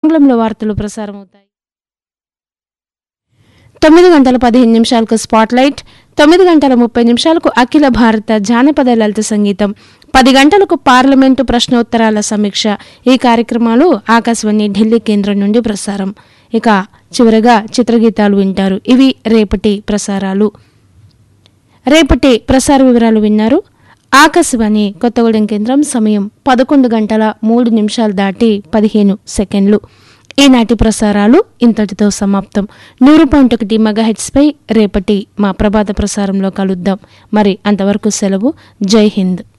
ఆంగ్లంలో వార్తలు ప్రసారమవుతాయి తొమ్మిది గంటల పదిహేను నిమిషాలకు స్పాట్లైట్ తొమ్మిది గంటల ముప్పై నిమిషాలకు అఖిల భారత జానపద లలిత సంగీతం పది గంటలకు పార్లమెంటు ప్రశ్నోత్తరాల సమీక్ష ఈ కార్యక్రమాలు ఆకాశవాణి ఢిల్లీ కేంద్రం నుండి ప్రసారం ఇక చివరగా చిత్రగీతాలు వింటారు ఇవి రేపటి ప్రసారాలు రేపటి ప్రసార వివరాలు విన్నారు ఆకాశవాణి కొత్తగూడెం కేంద్రం సమయం పదకొండు గంటల మూడు నిమిషాలు దాటి పదిహేను సెకండ్లు ఈనాటి ప్రసారాలు ఇంతటితో సమాప్తం నూరు పాయింట్ ఒకటి మెగాహెట్స్పై రేపటి మా ప్రభాత ప్రసారంలో కలుద్దాం మరి అంతవరకు సెలవు జై హింద్